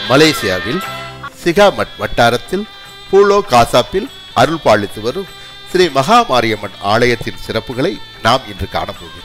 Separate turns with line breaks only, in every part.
மலேசியாவில் சிகாமட் வட்டாரத்தில் பூலோ காசாப்பில் அருள் பாலித்து வரும் ஸ்ரீ மகாமாரியம்மன் ஆலயத்தின் சிறப்புகளை நாம் இன்று காணப்போகிறோம்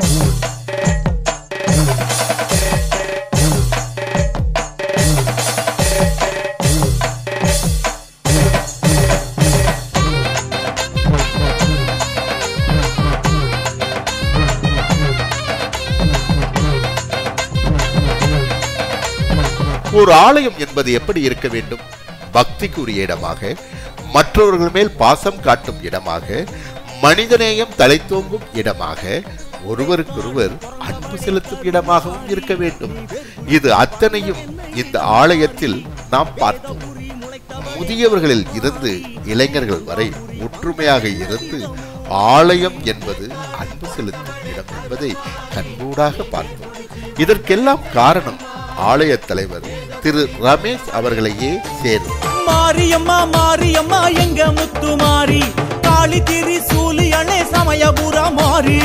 ஒரு ஆலயம் என்பது எப்படி இருக்க வேண்டும் பக்திக்குரிய இடமாக மற்றவர்கள் மேல் பாசம் காட்டும் இடமாக மனிதநேயம் தலைத்தோங்கும் இடமாக ஒருவருக்கொருவர் அன்பு செலுத்தும் இடமாகவும் இருக்க வேண்டும் இது அத்தனையும் இந்த ஆலயத்தில் நாம் பார்த்தோம் முதியவர்களில் இருந்து இளைஞர்கள் வரை ஒற்றுமையாக இருந்து ஆலயம் என்பது அன்பு செலுத்தும் இடம் என்பதை கண்கூடாக பார்த்தோம் இதற்கெல்லாம் காரணம் ஆலய தலைவர் திரு ரமேஷ் அவர்களையே சேரும்
மாரியம்மா மாரியம்மா எங்க முத்து மாறி காளி திரி சூலியனே சமயபுர மாறி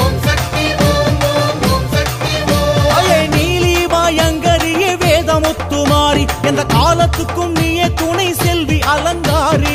அயே நீலி பயங்கரிய வேத முத்து மாறி எந்த காலத்துக்கும் நீயே துணை செல்வி அலங்காரி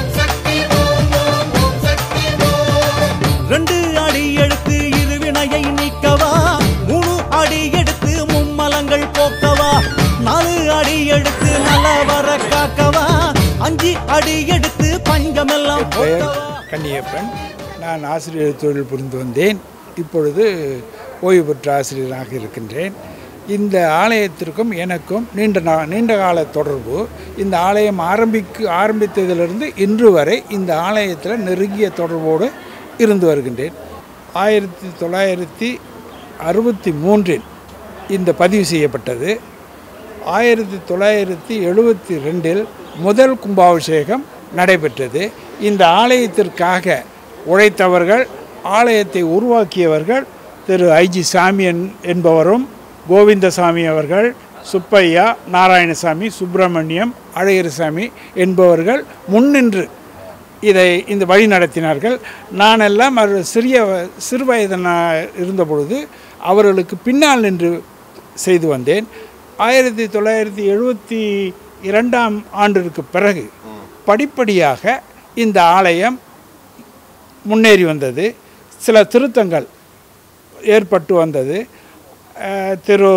ரெண்டு அடி எடுத்து இருவினையை நீக்கவா மூணு அடி எடுத்து மும்மலங்கள் போக்கவா நாலு அடி எடுத்து நல்ல வர காக்கவா அஞ்சு அடி எடுத்து பஞ்சமெல்லாம்
பெயர்
போக்கவா
கன்னியப்பன் நான் ஆசிரியர் தொழில் புரிந்து வந்தேன் இப்பொழுது ஓய்வு பெற்ற ஆசிரியராக இருக்கின்றேன் இந்த ஆலயத்திற்கும் எனக்கும் நீண்ட நா நீண்ட கால தொடர்பு இந்த ஆலயம் ஆரம்பிக்கு ஆரம்பித்ததிலிருந்து இன்று வரை இந்த ஆலயத்தில் நெருங்கிய தொடர்போடு இருந்து வருகின்றேன் ஆயிரத்தி தொள்ளாயிரத்தி அறுபத்தி மூன்றில் இந்த பதிவு செய்யப்பட்டது ஆயிரத்தி தொள்ளாயிரத்தி எழுபத்தி ரெண்டில் முதல் கும்பாபிஷேகம் நடைபெற்றது இந்த ஆலயத்திற்காக உழைத்தவர்கள் ஆலயத்தை உருவாக்கியவர்கள் திரு ஐஜி சாமியன் என்பவரும் கோவிந்தசாமி அவர்கள் சுப்பையா நாராயணசாமி சுப்பிரமணியம் அழகிரசாமி என்பவர்கள் முன்னின்று இதை இந்த வழி நடத்தினார்கள் நானெல்லாம் அவர் சிறிய சிறு வயதனா இருந்தபொழுது அவர்களுக்கு பின்னால் நின்று செய்து வந்தேன் ஆயிரத்தி தொள்ளாயிரத்தி எழுபத்தி இரண்டாம் ஆண்டிற்கு பிறகு படிப்படியாக இந்த ஆலயம் முன்னேறி வந்தது சில திருத்தங்கள் ஏற்பட்டு வந்தது அஹ், திரு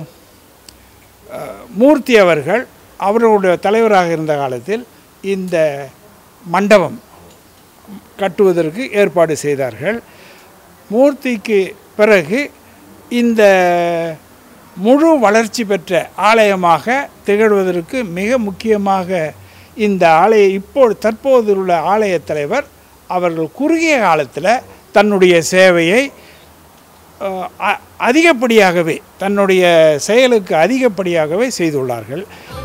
அஹ், மூர்த்தி அவர்கள் அவர்களுடைய தலைவராக இருந்த காலத்தில் இந்த மண்டபம் கட்டுவதற்கு ஏற்பாடு செய்தார்கள் மூர்த்திக்கு பிறகு இந்த முழு வளர்ச்சி பெற்ற ஆலயமாக திகழ்வதற்கு மிக முக்கியமாக இந்த ஆலய இப்போ தற்போது உள்ள ஆலய தலைவர் அவர்கள் குறுகிய காலத்தில் தன்னுடைய சேவையை அஹ், அ- அதிகப்படியாகவே தன்னுடைய செயலுக்கு அதிகப்படியாகவே செய்துள்ளார்கள்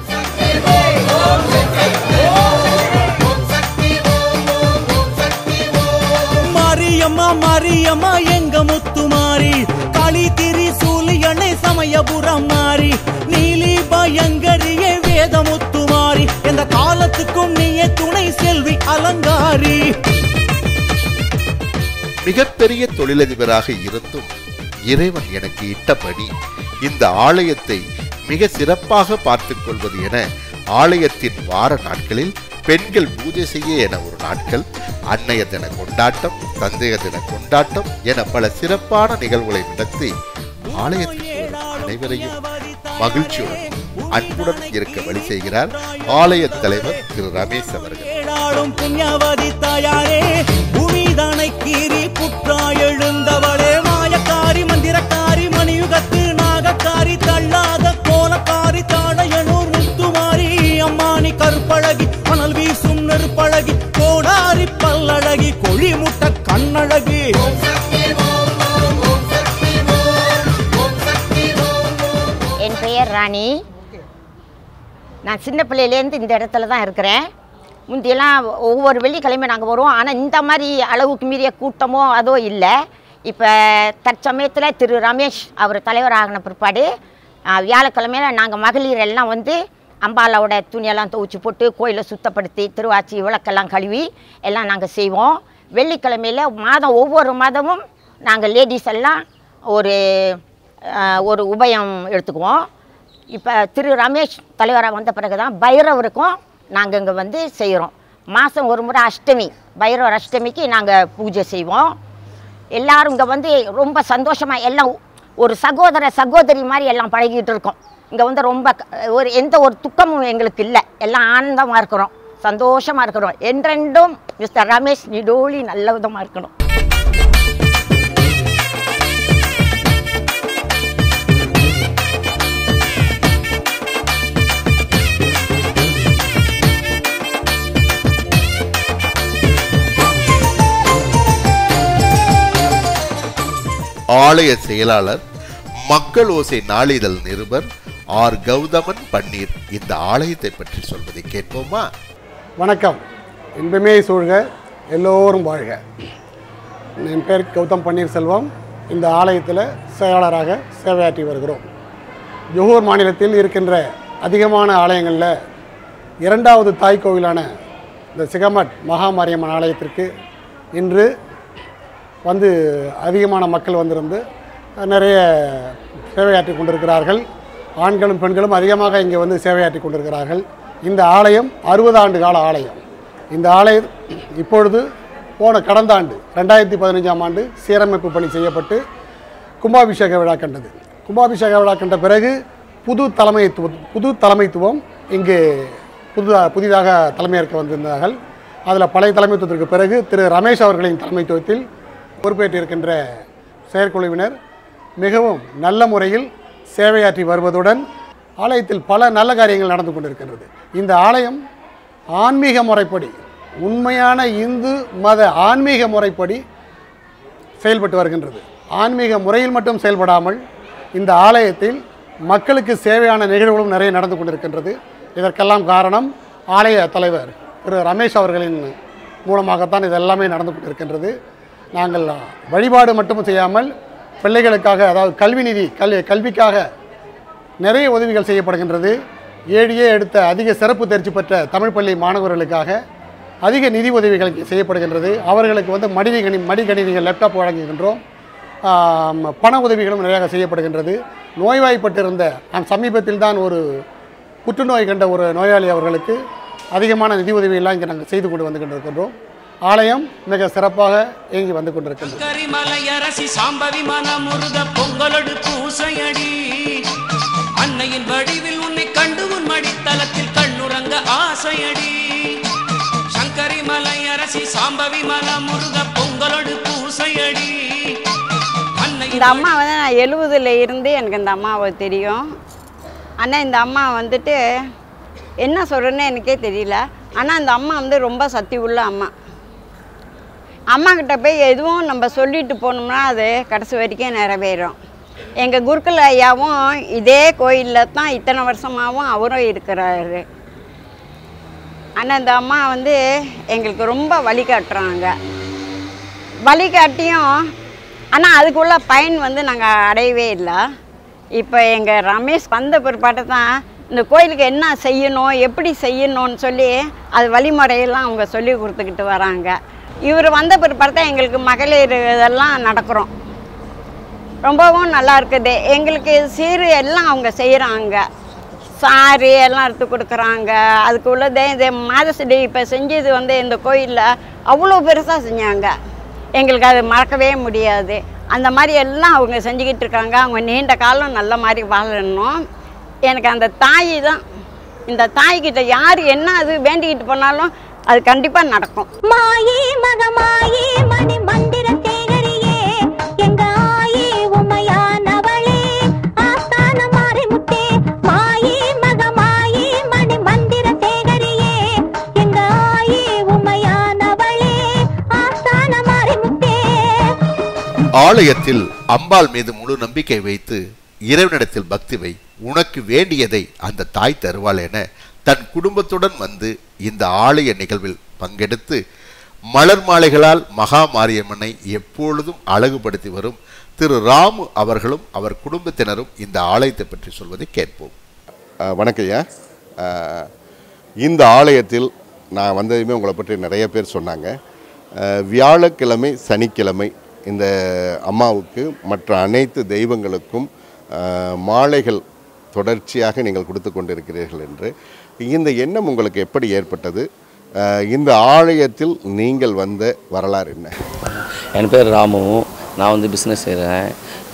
மாரியம்மா மாரியம்மா எங்க முத்து மாறி காளி திரி சூலியனே சமயபுரம் மாறி நீலி பயங்கரிய வேத முத்து மாறி எந்த காலத்துக்கும் நீயே துணை செல்வி அலங்காரி
மிகப்பெரிய தொழிலதிபராக இருந்தும் இறைவன் எனக்கு இட்டபடி இந்த ஆலயத்தை மிக சிறப்பாக பார்த்துக் கொள்வது என ஆலயத்தின் வார நாட்களில் பெண்கள் பூஜை செய்ய என ஒரு நாட்கள் அன்னைய தின கொண்டாட்டம் தந்தைய தின கொண்டாட்டம் என பல சிறப்பான நிகழ்வுகளை நடத்தி ஆலயத்திற்கு வரும் அனைவரையும் மகிழ்ச்சியுடன் அன்புடன் இருக்க வழி செய்கிறார் ஆலய தலைவர் திரு ரமேஷ் அவர்கள்
ஏடாடும் புண்ணியவதி தாயாரே பூமிதனை கீறி புற்றா எழுந்தவளே மாயக்காரி மந்திரக்காரி மணியுகத்து நாகக்காரி தள்ளாத கோலக்காரி தாடையனூர் முத்துமாரி அம்மானி கருப்பழகி மணல் வீசும் நெருப்பழகி கோடாரி பல்லழகி கொழி முட்ட கண்ணழகி
என் பெயர் ராணி நான் சின்ன பிள்ளையிலேருந்து இந்த இடத்துல தான் இருக்கிறேன் முந்தியெல்லாம் ஒவ்வொரு வெள்ளிக்கிழமை நாங்கள் வருவோம் ஆனால் இந்த மாதிரி அளவுக்கு மீறிய கூட்டமோ அதோ இல்லை இப்போ தற்சமயத்தில் திரு ரமேஷ் அவர் தலைவராகின பிற்பாடு ஆ, வியாழக்கிழமையில நாங்கள் மகளிர் எல்லாம் வந்து அம்பாலாவோட துணியெல்லாம் துவைச்சி போட்டு கோயிலை சுத்தப்படுத்தி திருவாச்சி விளக்கெல்லாம் கழுவி எல்லாம் நாங்கள் செய்வோம் வெள்ளிக்கிழமையில் மாதம் ஒவ்வொரு மாதமும் நாங்கள் லேடிஸ் எல்லாம் ஒரு ஆஹ், ஒரு உபயம் எடுத்துக்குவோம் இப்போ திரு ரமேஷ் தலைவராக வந்த பிறகு தான் பைரவருக்கும் நாங்கள் இங்கே வந்து செய்கிறோம் மாதம் ஒரு முறை அஷ்டமி பைரவர் அஷ்டமிக்கு நாங்கள் பூஜை செய்வோம் எல்லாரும் இங்கே வந்து ரொம்ப சந்தோஷமாக எல்லாம் ஒரு சகோதர சகோதரி மாதிரி எல்லாம் பழகிட்டு இருக்கோம் இங்கே வந்து ரொம்ப க- ஒரு எந்த ஒரு துக்கமும் எங்களுக்கு இல்லை எல்லாம் ஆனந்தமாக இருக்கிறோம் சந்தோஷமாக இருக்கிறோம் என்றென்றும் மிஸ்டர் ரமேஷ் நிடோலி நல்ல விதமாக இருக்கணும்
ஆலய செயலாளர் மக்கள் ஓசை நாளிதழ் நிருபர் ஆர் கௌதமன் பன்னீர் இந்த ஆலயத்தை பற்றி சொல்வதை கேட்போமா
வணக்கம் இன்பமே சூழ்க எல்லோரும் வாழ்க என் பேர் கௌதம் பன்னீர்செல்வம் இந்த ஆலயத்தில் செயலாளராக சேவையாற்றி வருகிறோம் ஜொஹூர் மாநிலத்தில் இருக்கின்ற அதிகமான ஆலயங்களில் இரண்டாவது தாய் கோவிலான இந்த சிகமட் மகாமாரியம்மன் ஆலயத்திற்கு இன்று வந்து அதிகமான மக்கள் வந்திருந்து நிறைய சேவையாற்றி கொண்டிருக்கிறார்கள் ஆண்களும் பெண்களும் அதிகமாக இங்கே வந்து சேவையாற்றி கொண்டிருக்கிறார்கள் இந்த ஆலயம் அறுபது ஆண்டு கால ஆலயம் இந்த ஆலயம் இப்பொழுது போன கடந்த ஆண்டு ரெண்டாயிரத்தி பதினஞ்சாம் ஆண்டு சீரமைப்பு பணி செய்யப்பட்டு கும்பாபிஷேக விழா கண்டது கும்பாபிஷேக விழா கண்ட பிறகு புது தலைமைத்துவம் புது தலைமைத்துவம் இங்கு புது புதிதாக தலைமையேற்க வந்திருந்தார்கள் அதில் பழைய தலைமைத்துவத்திற்கு பிறகு திரு ரமேஷ் அவர்களின் தலைமைத்துவத்தில் பொறுப்பேற்றிருக்கின்ற செயற்குழுவினர் மிகவும் நல்ல முறையில் சேவையாற்றி வருவதுடன் ஆலயத்தில் பல நல்ல காரியங்கள் நடந்து கொண்டிருக்கின்றது இந்த ஆலயம் ஆன்மீக முறைப்படி உண்மையான இந்து மத ஆன்மீக முறைப்படி செயல்பட்டு வருகின்றது ஆன்மீக முறையில் மட்டும் செயல்படாமல் இந்த ஆலயத்தில் மக்களுக்கு சேவையான நிகழ்வுகளும் நிறைய நடந்து கொண்டிருக்கின்றது இதற்கெல்லாம் காரணம் ஆலய தலைவர் திரு ரமேஷ் அவர்களின் மூலமாகத்தான் இது எல்லாமே நடந்து கொண்டிருக்கின்றது நாங்கள் வழிபாடு மட்டும் செய்யாமல் பிள்ளைகளுக்காக அதாவது கல்வி நிதி கல் கல்விக்காக நிறைய உதவிகள் செய்யப்படுகின்றது ஏழியே எடுத்த அதிக சிறப்பு தேர்ச்சி பெற்ற தமிழ் பள்ளி மாணவர்களுக்காக அதிக நிதி உதவிகள் இங்கே செய்யப்படுகின்றது அவர்களுக்கு வந்து மடிகணி மடிகணினிகள் லேப்டாப் வழங்குகின்றோம் ஆம், பண உதவிகளும் நிறையாக செய்யப்படுகின்றது நோய்வாய்ப்பட்டிருந்த நான் சமீபத்தில் தான் ஒரு புற்றுநோய் கண்ட ஒரு நோயாளி அவர்களுக்கு அதிகமான நிதி உதவியெல்லாம் இங்கே நாங்கள் செய்து கொண்டு வந்து கொண்டிருக்கின்றோம் ஆலயம் மிக சிறப்பாக இயங்கி வந்து கொண்டிருக்கின்றது
கரிமலையரசி சாம்பவி மனமுருக பொங்கலொடு பூசையடி அன்னையின் வடிவில் உன்னை கண்டு உன் மடித்தலத்தில் கண்ணுறங்க ஆசையடி சங்கரி மலையரசி சாம்பவி மனமுருக பொங்கலொடு பூசையடி அன்னையின்
இந்த அம்மா வந்து நான் எழுபதுல இருந்து எனக்கு இந்த அம்மாவை தெரியும் ஆனால் இந்த அம்மா வந்துட்டு என்ன சொல்கிறேன்னு எனக்கே தெரியல ஆனால் இந்த அம்மா வந்து ரொம்ப சக்தி உள்ள அம்மா அம்மா கிட்ட போய் எதுவும் நம்ம சொல்லிட்டு போனோம்னா அது கடைசி வரைக்கும் நிறைவேறும் எங்கள் குருக்கள் ஐயாவும் இதே கோயிலில் தான் இத்தனை வருஷமாகவும் அவரும் இருக்கிறாரு ஆனால் இந்த அம்மா வந்து எங்களுக்கு ரொம்ப வழிகாட்டுறாங்க வழிகாட்டியும் ஆனால் அதுக்குள்ள பயன் வந்து நாங்கள் அடையவே இல்லை இப்போ எங்கள் ரமேஷ் வந்த பிற்பாட்டு தான் இந்த கோயிலுக்கு என்ன செய்யணும் எப்படி செய்யணும்னு சொல்லி அது வழிமுறையெல்லாம் அவங்க சொல்லி கொடுத்துக்கிட்டு வராங்க இவர் வந்த பிற்பாடு தான் எங்களுக்கு மகளிர் இதெல்லாம் நடக்கிறோம் ரொம்பவும் நல்லா இருக்குது எங்களுக்கு சீரு எல்லாம் அவங்க செய்கிறாங்க சாரி எல்லாம் எடுத்து கொடுக்குறாங்க அதுக்கு உள்ளதே இந்த மாதசடி இப்போ செஞ்சது வந்து இந்த கோயிலில் அவ்வளோ பெருசாக செஞ்சாங்க எங்களுக்கு அது மறக்கவே முடியாது அந்த மாதிரி எல்லாம் அவங்க செஞ்சுக்கிட்டு இருக்காங்க அவங்க நீண்ட காலம் நல்ல மாதிரி வாழணும் எனக்கு அந்த தாய் தான் இந்த தாய்கிட்ட யார் என்ன அது வேண்டிக்கிட்டு போனாலும் அது கண்டிப்பாக நடக்கும்
மாயே மகமாயே மணி மந்திர தேகரியே எங்க ஆயே உமையானவளே ஆஸ்தான மாறிமுத்தே மாயே மகமாயே மணி மந்திர தேகரியே எங்க ஆயே உமையானவளே ஆஸ்தான மாறிமுத்தே
ஆலயத்தில் அம்பாள் மீது முழு நம்பிக்கை வைத்து இறைவனிடத்தில் பக்தி வை உனக்கு வேண்டியதை அந்த தாய் தருவாள் என தன் குடும்பத்துடன் வந்து இந்த ஆலய நிகழ்வில் பங்கெடுத்து மலர் மாலைகளால் மகா மாரியம்மனை எப்பொழுதும் அழகுபடுத்தி வரும் திரு ராமு அவர்களும் அவர் குடும்பத்தினரும் இந்த ஆலயத்தை பற்றி சொல்வதை கேட்போம்
அஹ் வணக்கம் ஐயா அஹ் இந்த ஆலயத்தில் நான் வந்ததுமே உங்களை பற்றி நிறைய பேர் சொன்னாங்க அஹ் வியாழக்கிழமை சனிக்கிழமை இந்த அம்மாவுக்கு மற்ற அனைத்து தெய்வங்களுக்கும் அஹ் மாலைகள் தொடர்ச்சியாக நீங்கள் கொடுத்து கொண்டிருக்கிறீர்கள் என்று இந்த எண்ணம் உங்களுக்கு எப்படி ஏற்பட்டது அஹ், இந்த ஆலயத்தில் நீங்கள் வந்த வரலாறு என்ன
என் பேர் ராமு நான் வந்து பிஸ்னஸ் செய்கிறேன்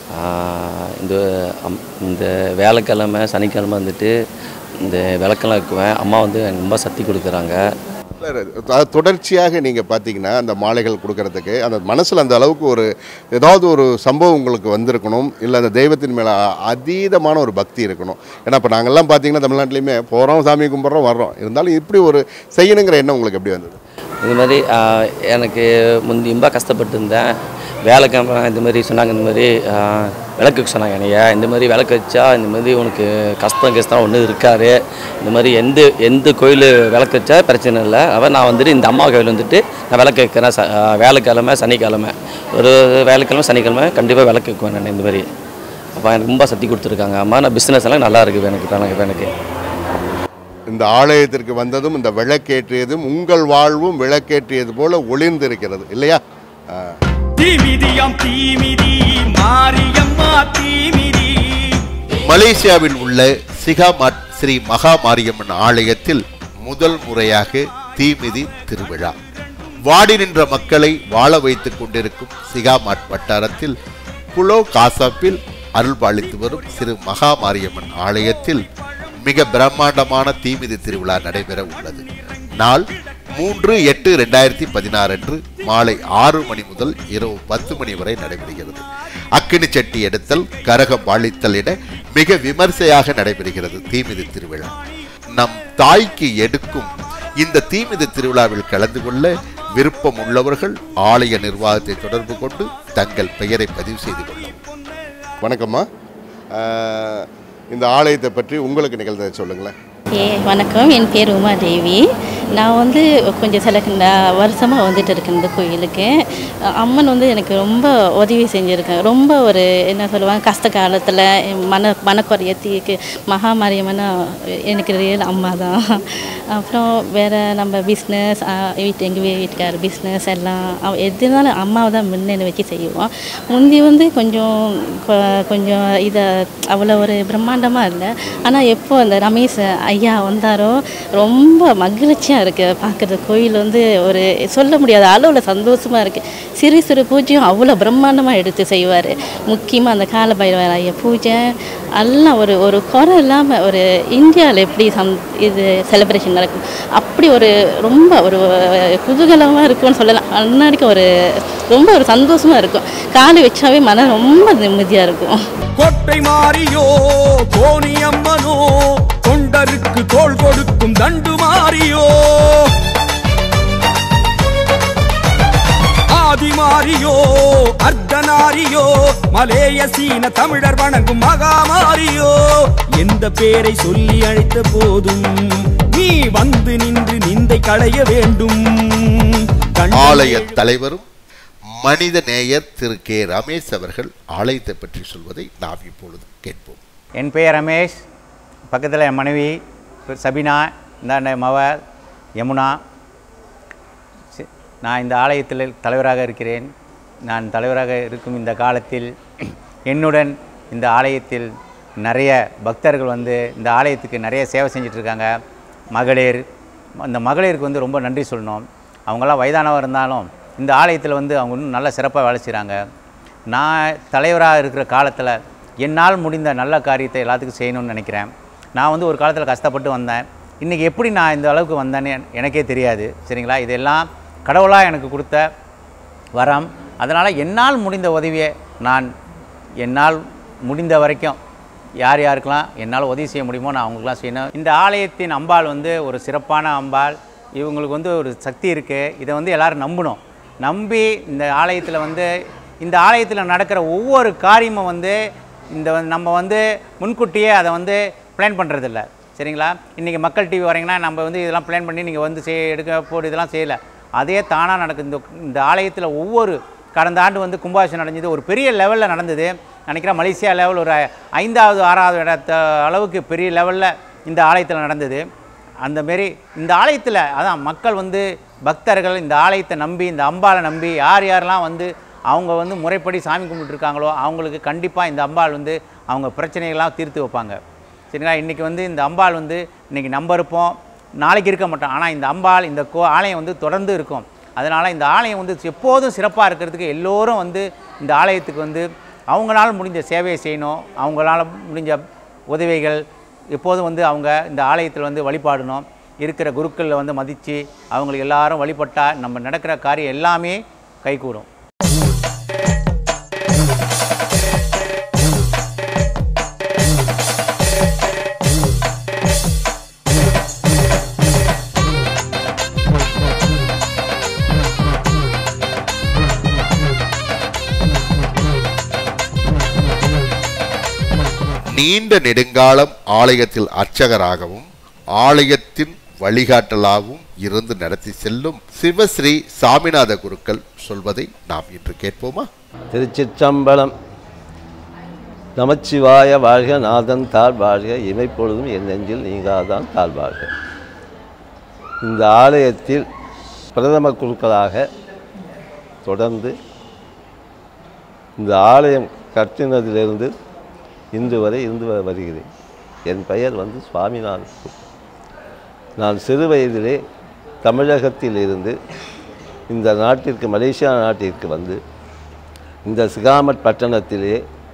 இந்த அம்- இந்த வேலைக்கிழமை சனிக்கிழமை வந்துட்டு இந்த விளக்கெல்லாம் இருக்குவேன் அம்மா வந்து எனக்கு ரொம்ப சக்தி கொடுக்குறாங்க
இல்ல, அதாவது தொடர்ச்சியாக நீங்கள் பார்த்தீங்கன்னா அந்த மாலைகள் கொடுக்கறதுக்கு அந்த மனசில் அந்த அளவுக்கு ஒரு ஏதாவது ஒரு சம்பவம் உங்களுக்கு வந்திருக்கணும் இல்லை அந்த தெய்வத்தின் மேலே அதீதமான ஒரு பக்தி இருக்கணும் ஏன்னா இப்போ நாங்கள்லாம் பார்த்தீங்கன்னா தமிழ்நாட்டிலையுமே போகிறோம் சாமி கும்பிட்றோம் வர்றோம் இருந்தாலும் இப்படி ஒரு செய்யணுங்கிற எண்ணம் உங்களுக்கு எப்படி வந்தது
இது மாதிரி ஆஹ், எனக்கு முந்தி ரொம்ப கஷ்டப்பட்டு இருந்தேன் வேலைக்கிழமை இந்த மாதிரி சொன்னாங்க இந்த மாதிரி ஆஹ், விளக்கு வைக்க சொன்னாங்க என்னைய இந்த மாதிரி விளக்கு வச்சா இந்த மாதிரி உனக்கு கஷ்டம் கஷ்டம் ஒன்றும் இருக்காது இந்த மாதிரி எந்த எந்த கோயில் விளக்கு வச்சா பிரச்சனை இல்லை அவன் நான் வந்துட்டு இந்த அம்மா கோயில் வந்துட்டு நான் விளக்கு வைக்கிறேன் ச ஆஹ், வேலைக்கிழமை சனிக்கிழமை ஒரு வேலைக்கிழமை சனிக்கிழமை கண்டிப்பாக விளக்கு வைக்குவேன் நான் இந்த மாதிரி அப்போ எனக்கு ரொம்ப சக்தி கொடுத்துருக்காங்க அம்மா நான் பிஸ்னஸ் எல்லாம் நல்லா இருக்குது எனக்கு இப்ப எனக்கு இப்ப எனக்கு
இந்த ஆலயத்திற்கு வந்ததும் இந்த விளக்கேற்றியதும் உங்கள் வாழ்வும் விளக்கேற்றியது போல ஒளிர்ந்திருக்கிறது இல்லையா ஆ.
தீமிதியாம் தீமிதி மாரியம்மா தீமிதி
மலேசியாவில் உள்ள சிகாமாட் ஸ்ரீ மகா மாரியம்மன் ஆலயத்தில் முதல் முறையாக தீமிதி திருவிழா வாடி நின்ற மக்களை வாழ வைத்துக் கொண்டிருக்கும் சிகாமாட் வட்டாரத்தில் புலோ காசாப்பில் அருள்பாலித்து வரும் சிறு மகா மாரியம்மன் ஆலயத்தில் மிக பிரம்மாண்டமான தீமிதி திருவிழா நடைபெற உள்ளது நாள் மூன்று எட்டு ரெண்டாயிரத்தி பதினாறு அன்று மாலை ஆறு மணி முதல் இரவு பத்து மணி வரை நடைபெறுகிறது அக்கினி சட்டி எடுத்தல் கரகம் வாழித்தல் என மிக விமர்சையாக நடைபெறுகிறது தீமிதி திருவிழா நம் தாய்க்கு எடுக்கும் இந்த தீமிதி திருவிழாவில் கலந்து கொள்ள விருப்பம் உள்ளவர்கள் ஆலய நிர்வாகத்தை தொடர்பு கொண்டு தங்கள் பெயரை பதிவு செய்து கொள்ளவும்
வணக்கம்மா ஆ, இந்த ஆலயத்தை பற்றி உங்களுக்கு நிகழ்ந்ததை சொல்லுங்களேன்
ஏ வணக்கம் என் பேர் உமாதேவி நான் வந்து கொஞ்சம் சில வருஷமாக வந்துட்டு இருக்கேன் இந்த கோயிலுக்கு அஹ் அம்மன் வந்து எனக்கு ரொம்ப உதவி செஞ்சுருக்கேன் ரொம்ப ஒரு என்ன சொல்லுவாங்க கஷ்ட காலத்தில் மன மனக்குறைய தீக்கு மகாமாரியம்மனா எனக்கு ரியல் அம்மா தான் அப்புறம் வேறு நம்ம பிஸ்னஸ் வீட்டு எங்கள் வீட்டுக்கார் பிஸ்னஸ் எல்லாம் அவ எதுனாலும் அம்மாவை தான் முன்னே வச்சு செய்வோம் முந்தி வந்து கொஞ்சம் கொ- கொஞ்சம் இதை அவ்வளோ ஒரு பிரம்மாண்டமாக இல்லை ஆனால் எப்போ அந்த ரமேஷ் ஐயா வந்தாரோ ரொம்ப மகிழ்ச்சியாக இருக்குது பார்க்குறது கோயில் வந்து ஒரு சொல்ல முடியாத அளவில் சந்தோஷமாக இருக்குது சிறு சிறு பூஜையும் அவ்வளோ பிரம்மாண்டமாக எடுத்து செய்வார் முக்கியமாக அந்த கால பைரவர் ஐயா பூஜை எல்லாம் ஒரு ஒரு குறை இல்லாமல் ஒரு இந்தியாவில் எப்படி சம் இது செலிப்ரேஷன் நடக்கும் அப்படி ஒரு ரொம்ப ஒரு குதூகலமாக இருக்கும்னு சொல்லலாம் அன்னாடிக்கு ஒரு ரொம்ப ஒரு சந்தோஷமாக இருக்கும் காலை வச்சாவே மனம் ரொம்ப நிம்மதியாக இருக்கும்
கோட்டை மாறியோ கோணியம்மனோ தொண்டருக்கு தோள் கொடுக்கும் தண்டு மாறியோ ஆதி மாறியோ அர்த்தநாரியோ மலேய சீன தமிழர் வணங்கும் மகாமாரியோ எந்த பேரை சொல்லி அழைத்த போதும் நீ வந்து நின்று நிந்தை களைய வேண்டும் கண்டு-
ஆலய தலைவரும் மனித நேயர் திரு கே ரமேஷ் அவர்கள் ஆலயத்தை பற்றி சொல்வதை நாம் இப்பொழுது கேட்போம்
என் பெயர் ரமேஷ் பக்கத்தில் என் மனைவி பேர் சபினா இந்தாண்ட மவ யமுனா சி- நான் இந்த ஆலயத்தில் தலைவராக இருக்கிறேன் நான் தலைவராக இருக்கும் இந்த காலத்தில் என்னுடன் இந்த ஆலயத்தில் நிறைய பக்தர்கள் வந்து இந்த ஆலயத்துக்கு நிறைய சேவை செஞ்சுட்டு இருக்காங்க மகளிர் அந்த மகளிருக்கு வந்து ரொம்ப நன்றி சொல்லணும் அவங்களாம் வயதானவர் இருந்தாலும் இந்த ஆலயத்தில் வந்து அவங்க இன்னும் நல்ல சிறப்பாக வேலை செய்கிறாங்க நான் தலைவராக இருக்கிற காலத்தில் என்னால் முடிந்த நல்ல காரியத்தை எல்லாத்துக்கும் செய்யணும்னு நினைக்கிறேன் நான் வந்து ஒரு காலத்தில் கஷ்டப்பட்டு வந்தேன் இன்றைக்கி எப்படி நான் இந்த அளவுக்கு வந்தேன்னு எனக்கே தெரியாது சரிங்களா இதெல்லாம் கடவுளாக எனக்கு கொடுத்த வரம் அதனால் என்னால் முடிந்த உதவியை நான் என்னால் முடிந்த வரைக்கும் யார் யாருக்கெல்லாம் என்னால் உதவி செய்ய முடியுமோ நான் அவங்களுக்குலாம் செய்யணும் இந்த ஆலயத்தின் அம்பாள் வந்து ஒரு சிறப்பான அம்பாள் இவங்களுக்கு வந்து ஒரு சக்தி இருக்குது இதை வந்து எல்லாரும் நம்பணும் நம்பி இந்த ஆலயத்தில் வந்து இந்த ஆலயத்தில் நடக்கிற ஒவ்வொரு காரியமும் வந்து இந்த வந்து நம்ம வந்து முன்கூட்டியே அதை வந்து பிளான் பண்ணுறதில்ல சரிங்களா இன்றைக்கி மக்கள் டிவி வரீங்கன்னா நம்ம வந்து இதெல்லாம் பிளான் பண்ணி நீங்கள் வந்து செய் எடுக்க போடு இதெல்லாம் செய்யலை அதே தானாக நடக்குது இந்த இந்த ஆலயத்தில் ஒவ்வொரு கடந்த ஆண்டு வந்து கும்பாபிஷேகம் நடந்தது ஒரு பெரிய லெவலில் நடந்தது நினைக்கிறேன் மலேசியா லெவல் ஒரு ஐந்தாவது ஆறாவது இடத்த அளவுக்கு பெரிய லெவலில் இந்த ஆலயத்தில் நடந்தது அந்த மாரி இந்த ஆலயத்தில் அதான் மக்கள் வந்து பக்தர்கள் இந்த ஆலயத்தை நம்பி இந்த அம்பாளை நம்பி யார் யாரெல்லாம் வந்து அவங்க வந்து முறைப்படி சாமி கும்பிட்டுருக்காங்களோ அவங்களுக்கு கண்டிப்பாக இந்த அம்பாள் வந்து அவங்க பிரச்சனைகள்லாம் தீர்த்து வைப்பாங்க சரிங்களா இன்றைக்கி வந்து இந்த அம்பாள் வந்து இன்றைக்கி நம்ம இருப்போம் நாளைக்கு இருக்க மாட்டோம் ஆனால் இந்த அம்பாள் இந்த கோ ஆலயம் வந்து தொடர்ந்து இருக்கும் அதனால் இந்த ஆலயம் வந்து எப்போதும் சிறப்பாக இருக்கிறதுக்கு எல்லோரும் வந்து இந்த ஆலயத்துக்கு வந்து அவங்களால முடிஞ்ச சேவையை செய்யணும் அவங்களால முடிஞ்ச உதவிகள் எப்போதும் வந்து அவங்க இந்த ஆலயத்தில் வந்து வழிபாடணும் இருக்கிற குருக்களை வந்து மதித்து அவங்களுக்கு எல்லாரும் வழிபட்டால் நம்ம நடக்கிற காரியம் எல்லாமே கைகூடும்
நீண்ட நெடுங்காலம் ஆலயத்தில் அர்ச்சகராகவும் ஆலயத்தின் வழிகாட்டலாகவும் இருந்து நடத்தி செல்லும் சிவஸ்ரீ சாமிநாத குருக்கள் சொல்வதை நாம் இன்று கேட்போமா
திருச்சிற்றம்பலம் நமச்சிவாய வாழ்க நாதன் தாழ் வாழ்க இமைப்பொழுதும் என் நெஞ்சில் நீங்காதான் தாழ் வாழ்க இந்த ஆலயத்தில் பிரதம குருக்களாக தொடர்ந்து இந்த ஆலயம் கட்டினதிலிருந்து இன்று வரை இருந்து வ- வருகிறேன் என் பெயர் வந்து சுவாமிநாதன் குரு. நான் சிறு வயதிலே தமிழகத்தில் இருந்து இந்த நாட்டிற்கு மலேசியா நாட்டிற்கு வந்து இந்த சிகாமட் பட்டணத்திலே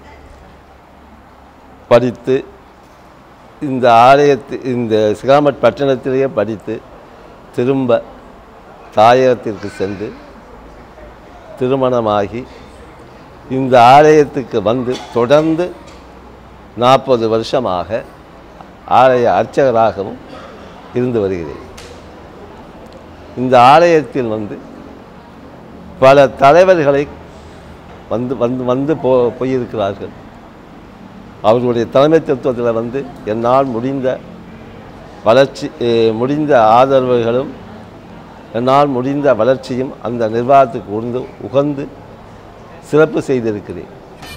படித்து இந்த ஆலயத்து இந்த சிகாமட் பட்டணத்திலேயே படித்து திரும்ப தாயகத்திற்கு சென்று திருமணமாகி இந்த ஆலயத்துக்கு வந்து தொடர்ந்து நாற்பது வருஷமாக ஆலய அர்ச்சகராகவும் இருந்து வருகிறேன் இந்த ஆலயத்தில் வந்து பல தலைவர்களை வந்து வந்து வந்து போ போயிருக்கிறார்கள் அவர்களுடைய தலைமைத்துவத்தில் வந்து என்னால் முடிந்த வளர்ச்சி eh, முடிந்த ஆதரவுகளும் என்னால் முடிந்த வளர்ச்சியும் அந்த நிர்வாகத்துக்கு உண்டு உகந்து சிறப்பு செய்திருக்கிறேன்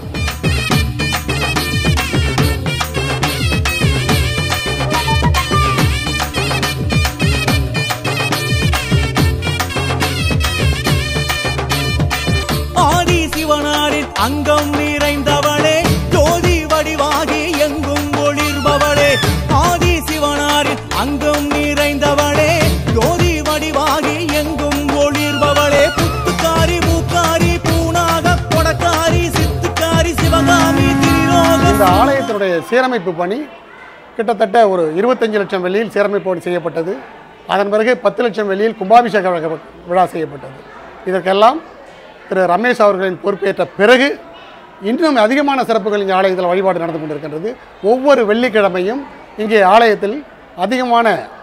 ஆதி சிவனாரின் அங்கம் நிறைந்தவளே ஜோதி வடிவாகி எங்கும் ஒளிர்பவளே ஆதி சிவனாரின் அங்கம் நிறைந்தவளே ஜோதி வடிவாகி எங்கும் ஒளிர்பவளே புத்துக்காரி மூக்காரி பூனாக கொடக்காரி சித்துக்காரி சிவகாமி திரிலோக
இந்த ஆலயத்தினுடைய சீரமைப்பு பணி கிட்டத்தட்ட ஒரு இருபத்தஞ்சு லட்சம் வெள்ளியில் சீரமைப்பு செய்யப்பட்டது அதன் பிறகு பத்து லட்சம் வெள்ளியில் கும்பாபிஷேக விழா- விழா செய்யப்பட்டது இதற்கெல்லாம் திரு ரமேஷ் அவர்களின் பொறுப்பேற்ற பிறகு இன்னும் அதிகமான சிறப்புகள் இங்கே ஆலயத்தில் வழிபாடு நடந்து கொண்டிருக்கின்றது ஒவ்வொரு வெள்ளிக்கிழமையும் இங்கே ஆலயத்தில் அதிகமான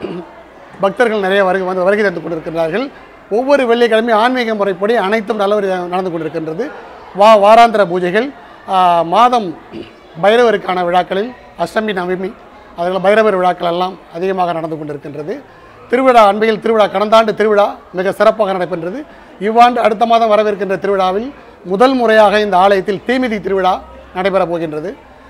பக்தர்கள் நிறைய வருகை வந்து வருகை தந்து கொண்டிருக்கிறார்கள் ஒவ்வொரு வெள்ளிக்கிழமையும் ஆன்மீக முறைப்படி அனைத்தும் நல்லபடி நடந்து கொண்டிருக்கின்றது வா வாராந்திர பூஜைகள் ஆ, மாதம் பைரவருக்கான விழாக்களில் அஷ்டமி நவமி அதில் பைரவர் விழாக்கள் எல்லாம் அதிகமாக நடந்து கொண்டிருக்கின்றது திருவிழா அண்மையில் திருவிழா கடந்த ஆண்டு திருவிழா மிக சிறப்பாக நடைபெற்றது இவ்வாண்டு அடுத்த மாதம் வரவிருக்கின்ற திருவிழாவில் முதல் முறையாக இந்த ஆலயத்தில் தீமிதி திருவிழா நடைபெறப் போகின்றது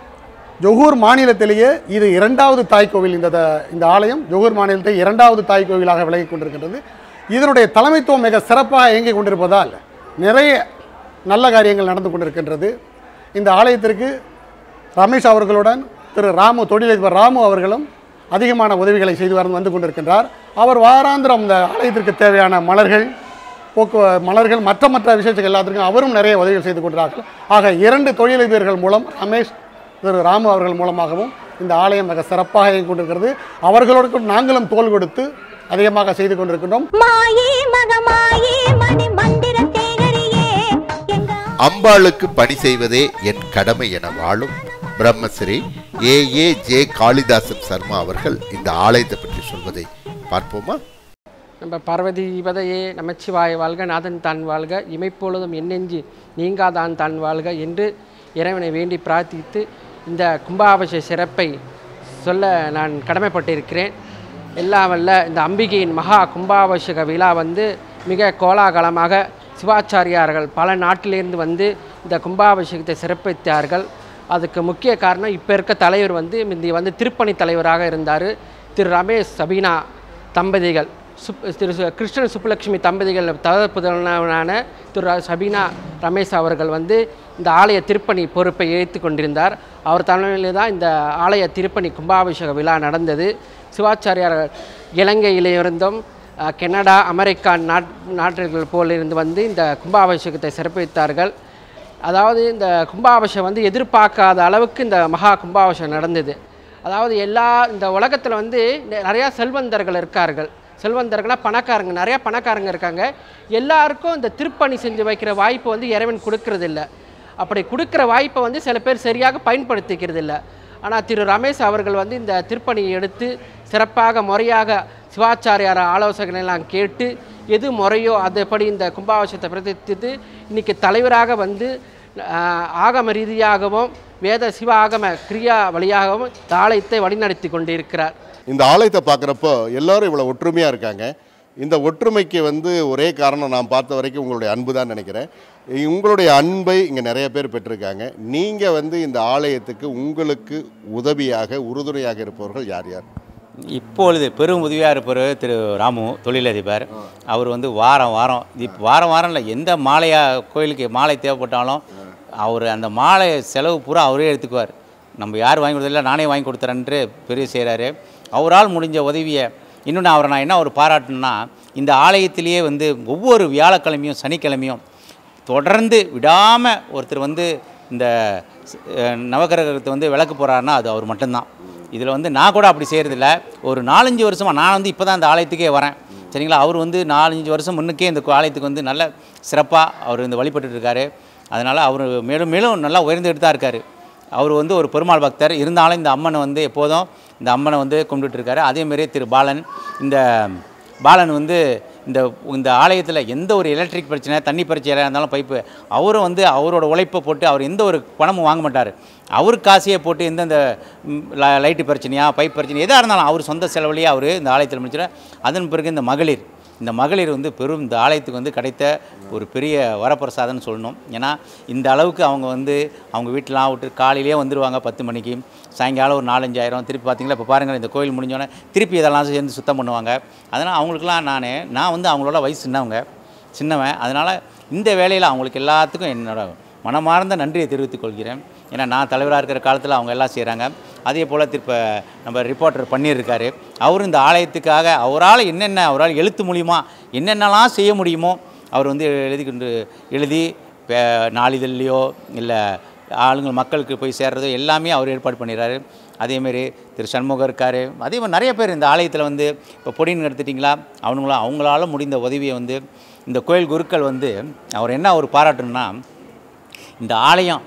ஜொகூர் மாநிலத்திலேயே இது இரண்டாவது தாய் கோவில் இந்த த- இந்த ஆலயம் ஜொகூர் மாநிலத்தை இரண்டாவது தாய் கோவிலாக விளங்கிக் கொண்டிருக்கின்றது இதனுடைய தலைமைத்துவம் மிக சிறப்பாக இயங்கிக் கொண்டிருப்பதால் நிறைய நல்ல காரியங்கள் நடந்து கொண்டிருக்கின்றது இந்த ஆலயத்திற்கு ரமேஷ் அவர்களுடன் திரு ராமு தொழிலதிபர் ராமு அவர்களும் அதிகமான உதவிகளை செய்து வந்து வந்து கொண்டிருக்கின்றார் அவர் வாராந்திரம் இந்த ஆலயத்திற்கு தேவையான மலர்கள் போக்கு மலர்கள் மற்ற மற்ற விஷயத்துக்கு எல்லாத்துக்கும் அவரும் நிறைய உதவிகள் செய்து கொண்டிருக்கிறார்கள் ஆக இரண்டு தொழிலதிபர்கள் மூலம் ரமேஷ் திரு ராமு அவர்கள் மூலமாகவும் இந்த ஆலயம் மிக சிறப்பாக இயங்கிக் கொண்டிருக்கிறது அவர்களோடு கூட நாங்களும் தோள் கொடுத்து அதிகமாக செய்து கொண்டிருக்கின்றோம்
மாயே மகமாயே மணி மந்திர தேகரியே எங்க
அம்பாளுக்கு பணி செய்வதே என் கடமை என வாழும் Brahmashri A A J Kalidasan Sharma அவர்கள் இந்த ஆலயத்தை பற்றி சொல்வதை பார்ப்போமா
நம்ம பார்வதி பதையே நமச்சிவாய வாழ்க நாதன் தான் வாழ்க இமைப்பொழுதும் எண்ணெஞ்சு நீங்காதான் தான் வாழ்க என்று இறைவனை வேண்டி பிரார்த்தித்து இந்த கும்பாபிஷேக சிறப்பை சொல்ல நான் கடமைப்பட்டிருக்கிறேன் எல்லாம் வல்ல இந்த அம்பிகையின் மகா கும்பாபிஷேக விழா வந்து மிக கோலாகலமாக சிவாச்சாரியார்கள் பல நாட்டிலிருந்து வந்து இந்த கும்பாபிஷேகத்தை சிறப்பித்தார்கள் அதுக்கு முக்கிய காரணம் இப்போ இருக்க தலைவர் வந்து முந்தி வந்து திருப்பணி தலைவராக இருந்தார் திரு ரமேஷ் சபீனா தம்பதிகள் சுப் திரு சு- கிருஷ்ணன் சுப்புலட்சுமி தம்பதிகள் தகப்புதலனான திரு ர- சபீனா ரமேஷ் அவர்கள் வந்து இந்த ஆலய திருப்பணி பொறுப்பை ஏற்று கொண்டிருந்தார் அவர் தலைமையில் தான் இந்த ஆலய திருப்பணி கும்பாபிஷேக விழா நடந்தது சிவாச்சாரியார் இலங்கையிலிருந்தும் அஹ், கனடா அமெரிக்கா நாட் நாட்டுகள் போலிருந்து வந்து இந்த கும்பாபிஷேகத்தை சிறப்பித்தார்கள் அதாவது இந்த கும்பாபிஷேகம் வந்து எதிர்பார்க்காத அளவுக்கு இந்த மகா கும்பாபிஷேகம் நடந்தது அதாவது எல்லா இந்த உலகத்தில் வந்து நெ- நிறையா செல்வந்தர்கள் இருக்கார்கள் செல்வந்தர்கள்னா பணக்காரங்க நிறையா பணக்காரங்க இருக்காங்க எல்லாருக்கும் இந்த திருப்பணி செஞ்சு வைக்கிற வாய்ப்பு வந்து இறைவன் கொடுக்கறதில்ல அப்படி கொடுக்குற வாய்ப்பை வந்து சில பேர் சரியாக பயன்படுத்திக்கிறது இல்லை ஆனால் திரு ரமேஷ் அவர்கள் வந்து இந்த திருப்பணியை எடுத்து சிறப்பாக முறையாக சிவாச்சாரியார் ஆலோசனை எல்லாம் கேட்டு எது முறையோ அதுபடி இந்த கும்பாபிஷேகத்தை பிரதித்து இன்னைக்கு தலைவராக வந்து ஆஹ், ஆகம ரீதியாகவும் வேத சிவ ஆகம கிரியா வழியாகவும் இந்த ஆலயத்தை வழிநடத்தி கொண்டிருக்கிறார்
இந்த ஆலயத்தை பார்க்குறப்போ எல்லாரும் இவ்வளோ ஒற்றுமையாக இருக்காங்க இந்த ஒற்றுமைக்கு வந்து ஒரே காரணம் நான் பார்த்த வரைக்கும் உங்களுடைய அன்பு தான் நினைக்கிறேன் உங்களுடைய அன்பை இங்கே நிறைய பேர் பெற்றிருக்காங்க நீங்கள் வந்து இந்த ஆலயத்துக்கு உங்களுக்கு உதவியாக உறுதுணையாக இருப்பவர்கள் யார் யார்
இப்பொழுது பெரும் உதவியாக இருப்பவர் திரு ராமு தொழிலதிபர் அவர் வந்து வாரம் வாரம் இப்போ வாரம் வாரம் இல்லை எந்த மாலையா கோயிலுக்கு மாலை தேவைப்பட்டாலும் அவர் அந்த மாலை செலவு பூரா அவரே எடுத்துக்குவார் நம்ம யார் வாங்கி கொடுத்ததில்ல நானே வாங்கி கொடுத்துறேன்ட்டு பெரிய செய்கிறாரு அவரால் முடிஞ்ச உதவியை இன்னும் நான் அவரை நான் என்ன ஒரு பாராட்டணும்னா இந்த ஆலயத்திலேயே வந்து ஒவ்வொரு வியாழக்கிழமையும் சனிக்கிழமையும் தொடர்ந்து விடாமல் ஒருத்தர் வந்து இந்த அஹ், நவகிரகத்தை வந்து விளக்கு போகிறாருன்னா அது அவர் மட்டும்தான் இதில் வந்து நான் கூட அப்படி செய்கிறதில்ல ஒரு நாலஞ்சு வருஷமாக நான் வந்து இப்போ தான் இந்த ஆலயத்துக்கே வரேன் சரிங்களா அவர் வந்து நாலஞ்சு வருஷம் முன்னுக்கே இந்த ஆலயத்துக்கு வந்து நல்ல சிறப்பாக அவர் இந்த வழிபட்டுட்டு இருக்காரு அதனால் அவர் மேலும் மேலும் நல்லா உயர்ந்துகிட்டு தான் இருக்கார் அவர் வந்து ஒரு பெருமாள் பக்தர் இருந்தாலும் இந்த அம்மனை வந்து எப்போதும் இந்த அம்மனை வந்து கும்பிட்டுட்டு இருக்காரு அதேமாரி திரு பாலன் இந்த பாலன் வந்து இந்த இந்த ஆலயத்தில் எந்த ஒரு எலக்ட்ரிக் பிரச்சனை தண்ணி பிரச்சனையாக இருந்தாலும் பைப்பு அவரும் வந்து அவரோட உழைப்பை போட்டு அவர் எந்த ஒரு பணமும் வாங்க மாட்டார் அவர் காசையே போட்டு எந்தெந்த ம், ல- லைட்டு பிரச்சனையா பைப் பிரச்சனை எதாக இருந்தாலும் அவர் சொந்த செலவுலேயே அவர் இந்த ஆலயத்தில் முடிச்சிட அதன் பிறகு இந்த மகளிர் இந்த மகளிர் வந்து பெரும் இந்த ஆலயத்துக்கு வந்து கிடைத்த ஒரு பெரிய வரப்பிரசாதம்னு சொல்லணும் ஏன்னா இந்த அளவுக்கு அவங்க வந்து அவங்க வீட்டிலாம் விட்டு காலையிலேயே வந்துடுவாங்க பத்து மணிக்கு சாயங்காலம் ஒரு நாலஞ்சாயிரம் திருப்பி பார்த்தீங்களா இப்போ பாருங்கள் இந்த கோயில் முடிஞ்சோடனே திருப்பி இதெல்லாம் சேர்ந்து சுத்தம் பண்ணுவாங்க அதனால் அவங்களுக்குலாம் நான் நான் வந்து அவங்களோட வயசு சின்னவங்க சின்னவன் அதனால் இந்த வேலையில் அவங்களுக்கு எல்லாத்துக்கும் என்னோட மனமார்ந்த நன்றியை தெரிவித்துக் கொள்கிறேன் ஏன்னா நான் தலைவராக இருக்கிற காலத்தில் அவங்க எல்லாம் செய்கிறாங்க அதே போல் திருப்ப நம்ம ரிப்போர்ட்டர் பண்ணியிருக்காரு அவரும் இந்த ஆலயத்துக்காக அவரால் என்னென்ன அவரால் எழுத்து மூலியமா என்னென்னலாம் செய்ய முடியுமோ அவர் வந்து எழுதி கொண்டு எழுதி பே- நாளிதழ்லையோ இல்லை ஆளுங்க மக்களுக்கு போய் சேர்றதோ எல்லாமே அவர் ஏற்பாடு பண்ணிடுறாரு அதேமாரி திரு சண்முகம் இருக்கார் அதே மாதிரி நிறைய பேர் இந்த ஆலயத்தில் வந்து இப்போ பொடின்னு எடுத்துட்டிங்களா அவனுங்களும் அவங்களால முடிந்த உதவியை வந்து இந்த கோயில் குருக்கள் வந்து அவர் என்ன ஒரு பாராட்டணும்னா இந்த ஆலயம்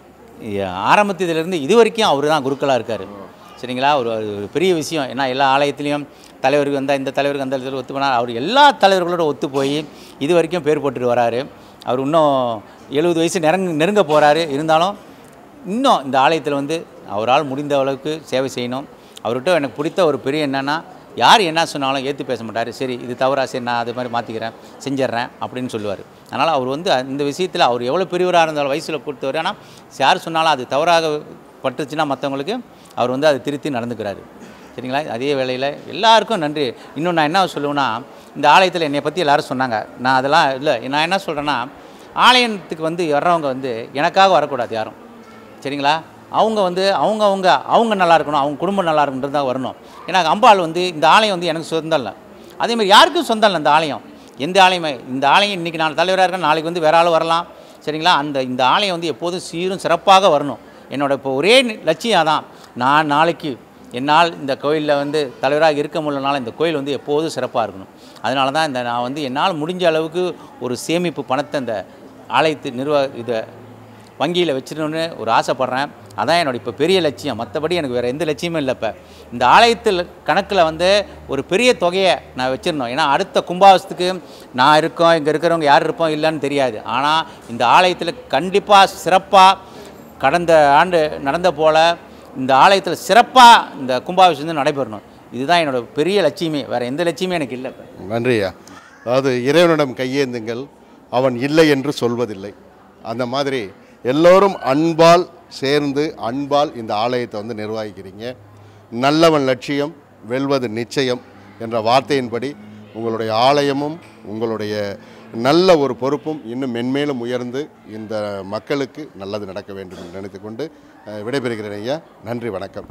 இ- ஆரம்பத்திலிருந்து இது வரைக்கும் அவர் தான் குருக்களாக இருக்கார் சரிங்களா ஒரு அது ஒரு பெரிய விஷயம் ஏன்னா எல்லா ஆலயத்துலேயும் தலைவருக்கு வந்தால் இந்த தலைவருக்கு அந்த தலைவர் ஒத்து போனார் அவர் எல்லா தலைவர்களோட ஒத்து போய் இது வரைக்கும் பேர் போட்டுட்டு வராரு அவர் இன்னும் எழுபது வயசு நெருங்க நெருங்க போகிறாரு இருந்தாலும் இன்னும் இந்த ஆலயத்தில் வந்து அவரால் முடிந்த அளவுக்கு சேவை செய்யணும் அவர்கிட்ட எனக்கு பிடித்த ஒரு பெரிய என்னென்னா யார் என்ன சொன்னாலும் ஏற்று பேச மாட்டார் சரி இது தவறா சரி நான் அது மாதிரி மாற்றிக்கிறேன் செஞ்சிடுறேன் அப்படின்னு சொல்லுவார் அதனால் அவர் வந்து இந்த விஷயத்தில் அவர் எவ்வளோ பெரியவராக இருந்தாலும் வயசில் பொறுத்தவரை ஆனால் யார் சொன்னாலும் அது தவறாக பட்டுச்சுன்னா மற்றவங்களுக்கு அவர் வந்து அதை திருத்தி நடந்துக்கிறாரு சரிங்களா அதே வேளையில் எல்லாருக்கும் நன்றி இன்னும் நான் என்ன சொல்லுவேன்னா இந்த ஆலயத்தில் என்னை பற்றி எல்லாரும் சொன்னாங்க நான் அதெல்லாம் இல்லை நான் என்ன சொல்கிறேன்னா ஆலயத்துக்கு வந்து வர்றவங்க வந்து எனக்காக வரக்கூடாது யாரும் சரிங்களா அவங்க வந்து அவங்க அவங்க அவங்க நல்லா இருக்கணும் அவங்க குடும்பம் நல்லா இருக்கணுன்றது தான் வரணும் ஏன்னா அம்பாள் வந்து இந்த ஆலயம் வந்து எனக்கு சொந்தம் இல்லை அதேமாதிரி யாருக்கும் சொந்தம் இல்லை இந்த ஆலயம் எந்த ஆலயமே இந்த ஆலயம் இன்றைக்கி நான் தலைவராக இருக்கேன் நாளைக்கு வந்து வேற ஆள் வரலாம் சரிங்களா அந்த இந்த ஆலயம் வந்து எப்போதும் சீரும் சிறப்பாக வரணும் என்னோட இப்போ ஒரே நி- லட்சியம் தான் நான் நாளைக்கு என்னால் இந்த கோயிலில் வந்து தலைவராக இருக்க முடியலனால இந்த கோயில் வந்து எப்போதும் சிறப்பாக இருக்கணும் அதனால தான் இந்த நான் வந்து என்னால் முடிஞ்ச அளவுக்கு ஒரு சேமிப்பு பணத்தை இந்த ஆலயத்து நிர்வாக இதை வங்கியில் வச்சிடணும்னு ஒரு ஆசைப்பட்றேன் அதான் என்னோட இப்போ பெரிய லட்சியம் மற்றபடி எனக்கு வேறு எந்த லட்சியமும் இல்லை இப்போ இந்த ஆலயத்தில் கணக்கில் வந்து ஒரு பெரிய தொகையை நான் வச்சிடணும் ஏன்னா அடுத்த கும்பாவசத்துக்கு நான் இருக்கோம் இங்கே இருக்கிறவங்க யார் இருப்போம் இல்லைன்னு தெரியாது ஆனால் இந்த ஆலயத்தில் கண்டிப்பாக சிறப்பாக கடந்த ஆண்டு நடந்த போல் இந்த ஆலயத்தில் சிறப்பாக இந்த கும்பாபிஷேகம் வந்து நடைபெறணும் இதுதான் என்னோட பெரிய லட்சியமே வேறு எந்த லட்சியமே எனக்கு இல்லை இப்போ
நன்றியா அதாவது இறைவனிடம் கையேந்துங்கள் அவன் இல்லை என்று சொல்வதில்லை அந்த மாதிரி எல்லோரும் அன்பால் சேர்ந்து அன்பால் இந்த ஆலயத்தை வந்து நிர்வகிக்கிறீங்க நல்லவன் லட்சியம் வெல்வது நிச்சயம் என்ற வார்த்தையின்படி உங்களுடைய ஆலயமும் உங்களுடைய நல்ல ஒரு பொறுப்பும் இன்னும் மென்மேலும் உயர்ந்து இந்த மக்களுக்கு நல்லது நடக்க வேண்டும் என்று நினைத்துக்கொண்டு அஹ், விடைபெறுகிறேன் ஐயா நன்றி வணக்கம்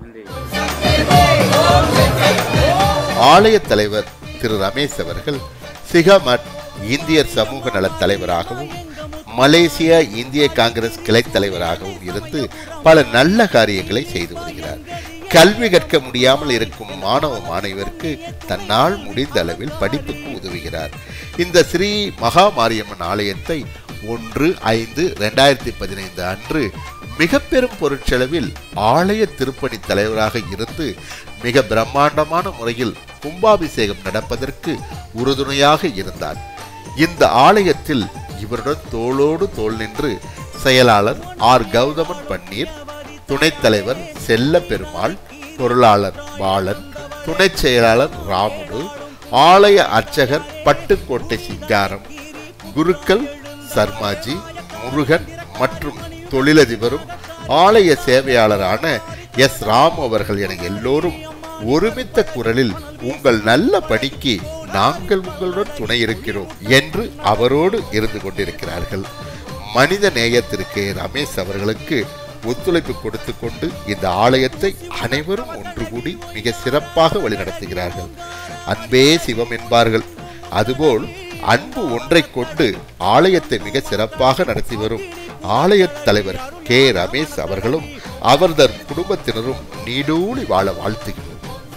ஆலய தலைவர் திரு ரமேஷ் அவர்கள் சிகாமட் இந்தியர் சமூக நலத் தலைவராகவும் மலேசிய இந்திய காங்கிரஸ் கிளை தலைவராகவும் இருந்து பல நல்ல காரியங்களை செய்து வருகிறார் கல்வி கற்க முடியாமல் இருக்கும் மாணவ மாணவியருக்கு தன்னால் முடிந்த அளவில் படிப்புக்கு உதவுகிறார் இந்த ஸ்ரீ மகா மாரியம்மன் ஆலயத்தை ஒன்று ஐந்து ரெண்டாயிரத்தி பதினைந்து அன்று மிக பெரும் பொருட்செலவில் ஆலய திருப்பணி தலைவராக இருந்து மிக பிரம்மாண்டமான முறையில் கும்பாபிஷேகம் நடப்பதற்கு உறுதுணையாக இருந்தார் இந்த ஆலயத்தில் இவருடன் தோளோடு தோள் நின்று செயலாளர் ஆர் கௌதமன் பன்னீர் துணைத் தலைவர் செல்ல பெருமாள் பொருளாளர் பாலன் துணைச் செயலாளர் ராமுடு ஆலய அர்ச்சகர் பட்டுக்கோட்டை சிங்காரம் குருக்கள் சர்மாஜி முருகன் மற்றும் தொழிலதிபரும் ஆலய சேவையாளரான எஸ் ராம் அவர்கள் என எல்லோரும் ஒருமித்த குரலில் உங்கள் நல்ல பணிக்கு நாங்கள் உங்களுடன் துணை இருக்கிறோம் என்று அவரோடு இருந்து கொண்டிருக்கிறார்கள் மனித நேயத்திற்கு ரமேஷ் அவர்களுக்கு ஒத்துழைப்பு கொடுத்து கொண்டு இந்த ஆலயத்தை அனைவரும் ஒன்று கூடி மிக சிறப்பாக வழிநடத்துகிறார்கள் அன்பே சிவம் என்பார்கள் அதுபோல் அன்பு ஒன்றை கொண்டு ஆலயத்தை மிக சிறப்பாக நடத்தி வரும் ஆலய தலைவர் கே ரமேஷ் அவர்களும் அவர்தன் குடும்பத்தினரும் நீடூழி வாழ வாழ்த்துகிறோம்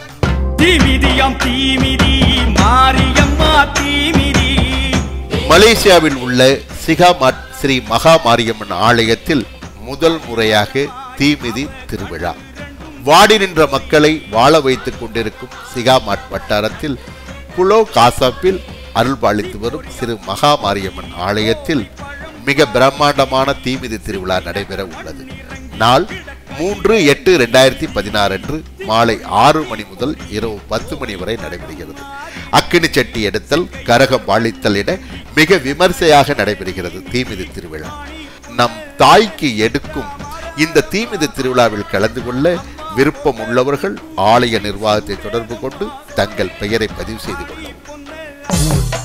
தீமிதியாம் தீமிதி மாரியம்மா தீமிதி
மலேசியாவில் உள்ள சிகாமாட் ஸ்ரீ மகா மாரியம்மன் ஆலயத்தில் முதல் முறையாக தீமிதி திருவிழா வாடி நின்ற மக்களை வாழ வைத்துக் கொண்டிருக்கும் சிகாமாட் வட்டாரத்தில் புலோ காசாப்பில் அருள்பாலித்து வரும் சிறு மகா மாரியம்மன் ஆலயத்தில் மிக பிரம்மாண்டமான தீமிதி திருவிழா நடைபெற உள்ளது நாள் மூன்று எட்டு ரெண்டாயிரத்தி பதினாறு அன்று மாலை ஆறு மணி முதல் இரவு பத்து மணி வரை நடைபெறுகிறது அக்கினி சட்டி எடுத்தல் கரகம் வாழித்தல் என மிக விமர்சையாக நடைபெறுகிறது தீமிதி திருவிழா நம் தாய்க்கு எடுக்கும் இந்த தீமிதி திருவிழாவில் கலந்து கொள்ள விருப்பம் உள்ளவர்கள் ஆலய நிர்வாகத்தை தொடர்பு கொண்டு தங்கள் பெயரை பதிவு செய்து கொள்ளவும்